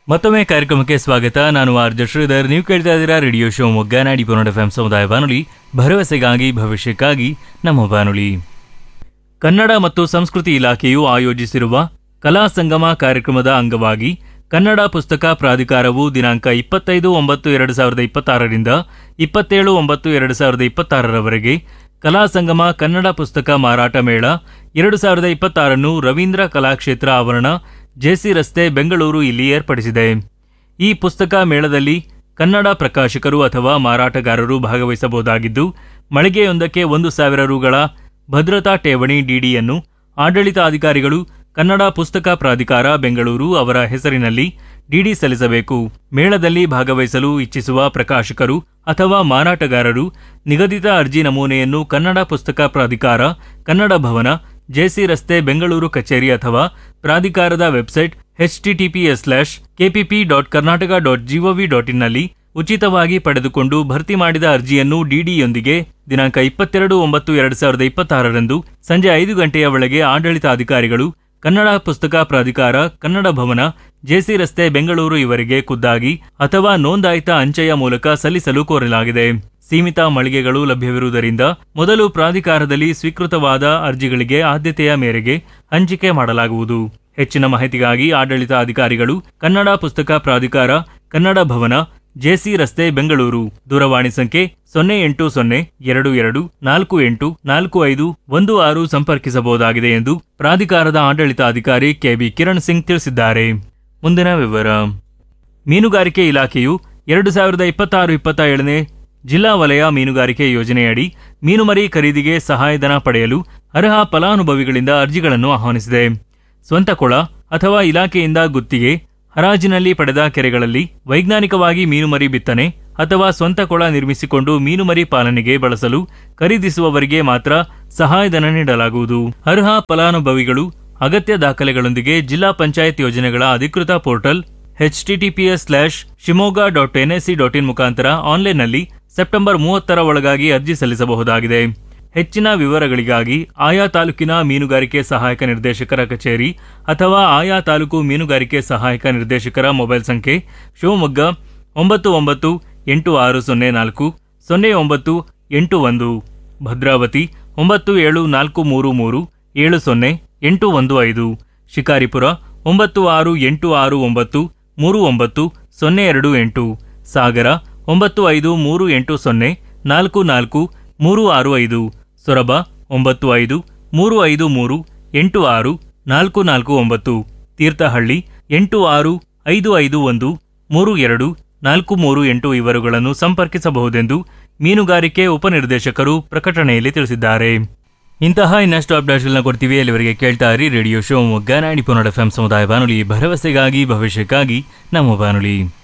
ಮತ್ತೊಮ್ಮೆ ಕಾರ್ಯಕ್ರಮಕ್ಕೆ ಸ್ವಾಗತ ನಾನು ಆರ್ಜ ಶ್ರೀಧರ್ ನೀವು ಕೇಳ್ತಾ ಇದ್ದೀರಾ ರೇಡಿಯೋ ಶಿವಮೊಗ್ಗ ನಾಡಿ ಪುನಡ ಎಫ್ ಸಮುದಾಯ ಬಾನುಲಿ ಭರವಸೆಗಾಗಿ ಭವಿಷ್ಯಕ್ಕಾಗಿ ನಮ್ಮ ಬಾನುಲಿ ಕನ್ನಡ ಮತ್ತು ಸಂಸ್ಕೃತಿ ಇಲಾಖೆಯು ಆಯೋಜಿಸಿರುವ ಕಲಾ ಸಂಗಮ ಕಾರ್ಯಕ್ರಮದ ಅಂಗವಾಗಿ ಕನ್ನಡ ಪುಸ್ತಕ ಪ್ರಾಧಿಕಾರವು ದಿನಾಂಕ ಇಪ್ಪತ್ತೈದು ಒಂಬತ್ತು ಎರಡು ಸಾವಿರದ ಇಪ್ಪತ್ತಾರರಿಂದ ಇಪ್ಪತ್ತೇಳು ಒಂಬತ್ತು ಎರಡು ಸಾವಿರದ ಇಪ್ಪತ್ತಾರರವರೆಗೆ ಕಲಾ ಸಂಗಮ ಕನ್ನಡ ಪುಸ್ತಕ ಮಾರಾಟ ಮೇಳ ಎರಡು ಸಾವಿರದ ಇಪ್ಪತ್ತಾರನ್ನು ರವೀಂದ್ರ ಕಲಾಕ್ಷೇತ್ರ ಆವರಣ ಜೆಸಿ ರಸ್ತೆ ಬೆಂಗಳೂರು ಇಲ್ಲಿ ಏರ್ಪಡಿಸಿದೆ ಈ ಪುಸ್ತಕ ಮೇಳದಲ್ಲಿ ಕನ್ನಡ ಪ್ರಕಾಶಕರು ಅಥವಾ ಮಾರಾಟಗಾರರು ಭಾಗವಹಿಸಬಹುದಾಗಿದ್ದು ಮಳಿಗೆಯೊಂದಕ್ಕೆ ಒಂದು ಸಾವಿರ ರುಗಳ ಭದ್ರತಾ ಠೇವಣಿ ಡಿಡಿಯನ್ನು ಆಡಳಿತಾಧಿಕಾರಿಗಳು ಕನ್ನಡ ಪುಸ್ತಕ ಪ್ರಾಧಿಕಾರ ಬೆಂಗಳೂರು ಅವರ ಹೆಸರಿನಲ್ಲಿ ಡಿಡಿ ಸಲ್ಲಿಸಬೇಕು ಮೇಳದಲ್ಲಿ ಭಾಗವಹಿಸಲು ಇಚ್ಛಿಸುವ ಪ್ರಕಾಶಕರು ಅಥವಾ ಮಾರಾಟಗಾರರು ನಿಗದಿತ ಅರ್ಜಿ ನಮೂನೆಯನ್ನು ಕನ್ನಡ ಪುಸ್ತಕ ಪ್ರಾಧಿಕಾರ ಕನ್ನಡ ಭವನ ಜೆಸಿ ರಸ್ತೆ ಬೆಂಗಳೂರು ಕಚೇರಿ ಅಥವಾ ಪ್ರಾಧಿಕಾರದ website HTTPS slash KPP dot Karnataka dot GOV dot ಇನ್ನಲ್ಲಿ ಉಚಿತವಾಗಿ ಪಡೆದುಕೊಂಡು ಭರ್ತಿ ಮಾಡಿದ ಅರ್ಜಿಯನ್ನು ಡಿಡಿಯೊಂದಿಗೆ ದಿನಾಂಕ ಇಪ್ಪತ್ತೆರಡು ಒಂಬತ್ತು ಎರಡು ಸಾವಿರದ ಇಪ್ಪತ್ತಾರರಂದು ಸಂಜೆ ಐದು ಗಂಟೆಯ ಒಳಗೆ ಆಡಳಿತಾಧಿಕಾರಿಗಳು ಕನ್ನಡ ಪುಸ್ತಕ ಪ್ರಾಧಿಕಾರ ಕನ್ನಡ ಭವನ ಜೆಸಿ ರಸ್ತೆ ಬೆಂಗಳೂರು ಇವರಿಗೆ ಖುದ್ದಾಗಿ ಅಥವಾ ನೋಂದಾಯಿತ ಅಂಚೆಯ ಮೂಲಕ ಸಲ್ಲಿಸಲು ಕೋರಲಾಗಿದೆ ಸೀಮಿತ ಮಳಿಗೆಗಳು ಲಭ್ಯವಿರುವುದರಿಂದ ಮೊದಲು ಪ್ರಾಧಿಕಾರದಲ್ಲಿ ಸ್ವೀಕೃತವಾದ ಅರ್ಜಿಗಳಿಗೆ ಆದ್ಯತೆಯ ಮೇರೆಗೆ ಹಂಚಿಕೆ ಮಾಡಲಾಗುವುದು ಹೆಚ್ಚಿನ ಮಾಹಿತಿಗಾಗಿ ಆಡಳಿತ ಅಧಿಕಾರಿಗಳು ಕನ್ನಡ ಪುಸ್ತಕ ಪ್ರಾಧಿಕಾರ ಕನ್ನಡ ಭವನ ಜೆಸಿ ರಸ್ತೆ ಬೆಂಗಳೂರು ದೂರವಾಣಿ ಸಂಖ್ಯೆ ಸೊನ್ನೆ ಎಂಟು ಸೊನ್ನೆ ಎರಡು ಎರಡು ನಾಲ್ಕು ಎಂಟು ನಾಲ್ಕು ಐದು ಒಂದು ಆರು ಸಂಪರ್ಕಿಸಬಹುದಾಗಿದೆ ಎಂದು ಪ್ರಾಧಿಕಾರದ ಆಡಳಿತಾಧಿಕಾರಿ ಕೆಬಿ ಕಿರಣ್ ಸಿಂಗ್ ತಿಳಿಸಿದ್ದಾರೆ ಮುಂದಿನ ವಿವರ ಮೀನುಗಾರಿಕೆ ಇಲಾಖೆಯು ಎರಡು ಸಾವಿರದ ಇಪ್ಪತ್ತಾರು ಇಪ್ಪತ್ತ ಏಳನೇ ಜಿಲ್ಲಾ ವಲಯ ಮೀನುಗಾರಿಕೆ ಯೋಜನೆಯಡಿ ಮೀನುಮರಿ ಖರೀದಿಗೆ ಸಹಾಯಧನ ಪಡೆಯಲು ಅರ್ಹ ಫಲಾನುಭವಿಗಳಿಂದ ಅರ್ಜಿಗಳನ್ನು ಆಹ್ವಾನಿಸಿದೆ ಸ್ವಂತ ಕೊಳ ಅಥವಾ ಇಲಾಖೆಯಿಂದ ಗುತ್ತಿಗೆ ಹರಾಜಿನಲ್ಲಿ ಪಡೆದ ಕೆರೆಗಳಲ್ಲಿ ವೈಜ್ಞಾನಿಕವಾಗಿ ಮೀನುಮರಿ ಬಿತ್ತನೆ ಅಥವಾ ಸ್ವಂತ ಕೊಳ ನಿರ್ಮಿಸಿಕೊಂಡು ಮೀನುಮರಿ ಪಾಲನೆಗೆ ಬಳಸಲು ಖರೀದಿಸುವವರಿಗೆ ಮಾತ್ರ ಸಹಾಯಧನ ನೀಡಲಾಗುವುದು ಅರ್ಹ ಫಲಾನುಭವಿಗಳು ಅಗತ್ಯ ದಾಖಲೆಗಳೊಂದಿಗೆ ಜಿಲ್ಲಾ ಪಂಚಾಯತ್ ಯೋಜನೆಗಳ ಅಧಿಕೃತ portal HTTPS slash Shivamogga dot NSC dot in ಮುಖಾಂತರ ಆನ್ಲೈನ್ನಲ್ಲಿ ಸೆಪ್ಟೆಂಬರ್ ಮೂವತ್ತರ ಒಳಗಾಗಿ ಅರ್ಜಿ ಸಲ್ಲಿಸಬಹುದಾಗಿದೆ ಹೆಚ್ಚಿನ ವಿವರಗಳಿಗಾಗಿ ಆಯಾ ತಾಲೂಕಿನ ಮೀನುಗಾರಿಕೆ ಸಹಾಯಕ ನಿರ್ದೇಶಕರ ಕಚೇರಿ ಅಥವಾ ಆಯಾ ತಾಲೂಕು ಮೀನುಗಾರಿಕೆ ಸಹಾಯಕ ನಿರ್ದೇಶಕರ ಮೊಬೈಲ್ ಸಂಖ್ಯೆ ಶಿವಮೊಗ್ಗ ಒಂಬತ್ತು ಒಂಬತ್ತು ಎಂಟು ಆರು ಸೊನ್ನೆ ನಾಲ್ಕು ಸೊನ್ನೆ ಒಂಬತ್ತು ಎಂಟು ಒಂದು ಭದ್ರಾವತಿ ಒಂಬತ್ತು ಏಳು ನಾಲ್ಕು ಮೂರು ಮೂರು ಏಳು ಸೊನ್ನೆ ಎಂಟು ಒಂದು ಐದು ಶಿಕಾರಿಪುರ ಒಂಬತ್ತು ಆರು ಎಂಟು ಆರು ಒಂಬತ್ತು ಮೂರು ಒಂಬತ್ತು ಸೊನ್ನೆ ಎರಡು ಎಂಟು ಸಾಗರ ಒಂಬತ್ತು ಐದು ಮೂರು ಎಂಟು ಸೊನ್ನೆ ನಾಲ್ಕು ನಾಲ್ಕು ಮೂರು ಆರು ಐದು ಸೊರಬ ಒಂಬತ್ತು ಐದು ಮೂರು ಐದು ಮೂರು ಎಂಟು ಆರು ನಾಲ್ಕು ನಾಲ್ಕು ಒಂಬತ್ತು ತೀರ್ಥಹಳ್ಳಿ ಎಂಟು ಆರು ಐದು ಐದು ಒಂದು ಮೂರು ಎರಡು ನಾಲ್ಕು ಮೂರು ಎಂಟು ಇವರುಗಳನ್ನು ಸಂಪರ್ಕಿಸಬಹುದೆಂದು ಮೀನುಗಾರಿಕೆ ಉಪನಿರ್ದೇಶಕರು ಪ್ರಕಟಣೆಯಲ್ಲಿ ತಿಳಿಸಿದ್ದಾರೆ ಇಂತಹ ಇನ್ನಷ್ಟು ಅಪ್ಡೇಟ್ಗಳನ್ನ ಕೊಡ್ತೀವಿ ಅಲ್ಲಿವರೆಗೆ ಕೇಳ್ತಾ ಇರಿ ರೇಡಿಯೋ ಶಿವಮೊಗ್ಗ ನಾಡಿ ಪುನಡ ಎಫ್ ಸಮುದಾಯ ಬಾನುಲಿ ಭರವಸೆಗಾಗಿ ಭವಿಷ್ಯಕ್ಕಾಗಿ ನಮ್ಮ ಬಾನುಲಿ